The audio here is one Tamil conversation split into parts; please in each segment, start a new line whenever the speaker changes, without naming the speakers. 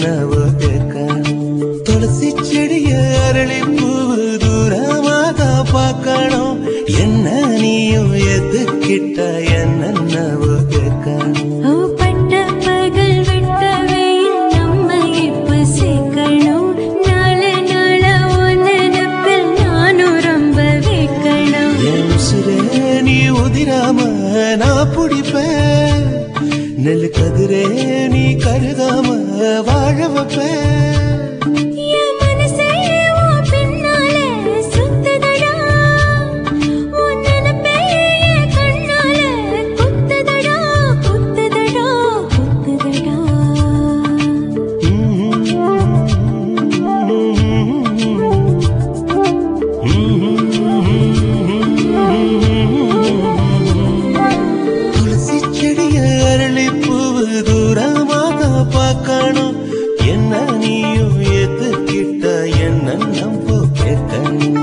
என்னவோ கேட்கணும் துளசி செடிய அரளி பூவு தூரமாதான் பார்க்கணும் என்ன நீயும் எதுக்கிட்ட என்னென்னவோ கேட்கணும்
ஓ பட்ட பகல் வெட்ட வெயில் நம்ம இப்ப சேர்க்கணும் நாலு நாளா உன் நினைப்பில் நானும் ரொம்ப வைக்கணும்
என் உசுரே நீ உதிராம நான் பிடிப்பேன் நெல் கதிரே நீ கருகாம வாழ வைப்பேன்
என் மனசே உன் பின்னாலே சுத்துதடா உன் நினைப்பே என் கண்ணாலே குத்துதடா குத்துதடா குத்துதடா
துளசி செடிய அரளி பூவு தூரமாக பார்க்கணும் என்ன நீயும் எதுக்கிட்ட என்ன நம்ப கேட்கணும்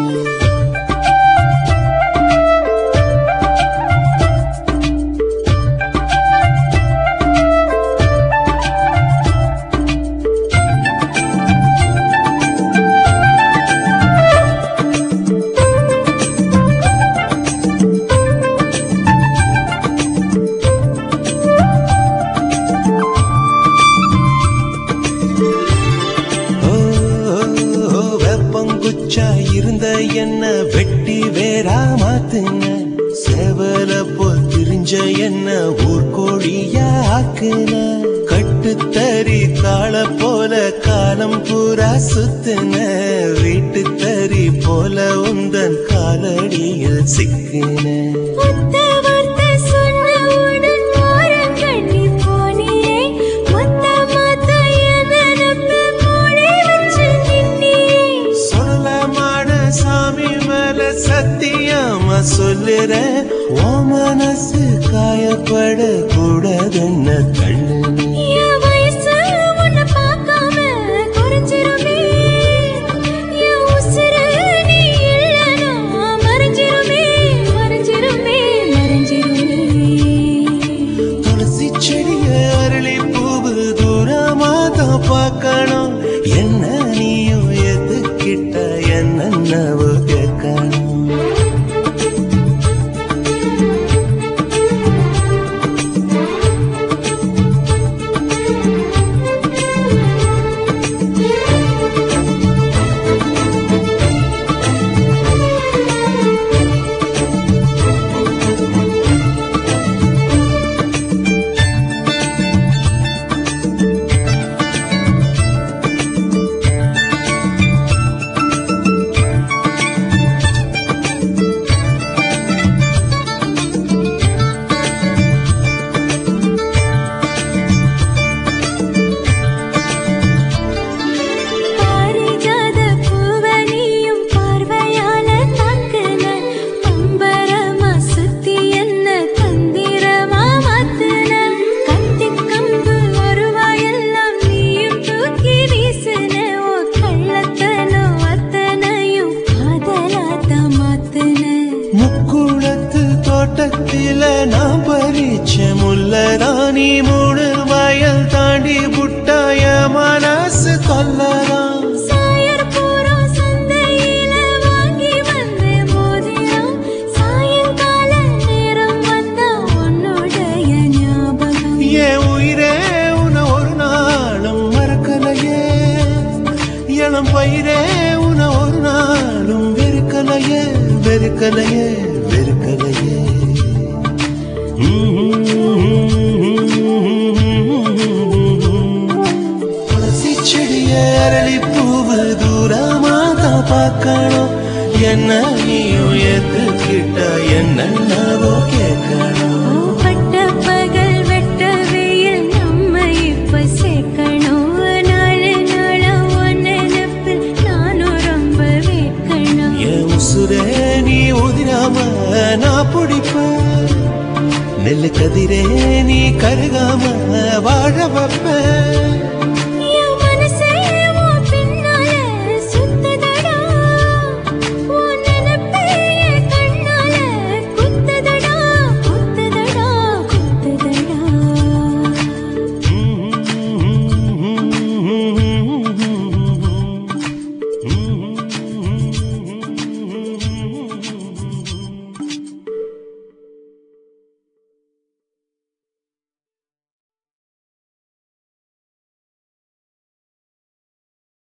ஓ, ஓ, வெப்பங்குச்சா இருந்த என்ன வெட்டி வேறா மாத்துன சேவல போல் திரிஞ்ச என்ன ஊர்கோழியா ஆக்குன கட்டுத்தறி காள போல காலம் பூரா சுத்துன வீட்டு தறி போல உந்தன் காலடியில் சிக்கின
ஒத்த வார்த்தை சொன்னவுடன் ஓரங்கண்ணி போனியே மொத்த மொத்த என் நினைப்பு மூடி வச்சு நின்னியே
சொல்லமான சாமி மேல சத்தியமா சொல்லுறேன் ஓ மனசு காயப்பட கூடாதுன்னு தள்ளுன
என் வயசு உன்னை பார்க்காம குறைஞ்சிருமே. என் உசுரு நீ இல்லைனா மறைஞ்சிருமே, மறைஞ்சிருமே, மறைஞ்சிருமே.
துளசி செடிய அரளி பூவு தூரமா தான் பார்க்கணும் என்ன நீயும் எதுக்கிட்ட என்னென்னவோ கேட்கணும்
பாரிஜாத பூவனியும் பார்வையால தாக்குன. பம்பரமா சுத்தி என்ன தந்திரமா மாத்துன. கத்திக் கம்பு வருவாயெல்லாம் நீயும் தூக்கி வீசுன. ஓ கள்ளத்தனம் அத்தனையும் காதலாத்தான் மாத்துன.
முக்குளத்து தோட்டத்தில நான் பறிச்ச முல்லராணி மூணு வயல் தாண்டி புட்டாய மனசு கொல்லலாம்
சாயர்புரம் சந்தையில வாங்கி வந்த மோதிரம். சாயங்கால நேரம் வந்தா உன்னுடைய ஞாபகம்.
என் உயிரே உன ஒரு நாளும் மறக்கலையே இளம் பயிரே உன ஒரு நாளும் வெறுக்கலையே வெறுக்கலையே வெறுக்கலையே துளசி செடிய அரளி பூவு தூரமா தான் பார்க்கணும் என்ன நீயும் எதுக்கிட்ட என்னென்னவோ கேட்கணும்
பட்ட பகல் வெட்ட வெயில் நம்ம இப்ப சேர்க்கணும். நாலு நாளா உன் நினைப்பில் நானும் ரொம்ப வைக்கணும்.
என் உசுரே நீ உதிராம நான் பிடிப்பேன் நெல்லு கதிரே நீ கருகாம வாழ வைப்பேன்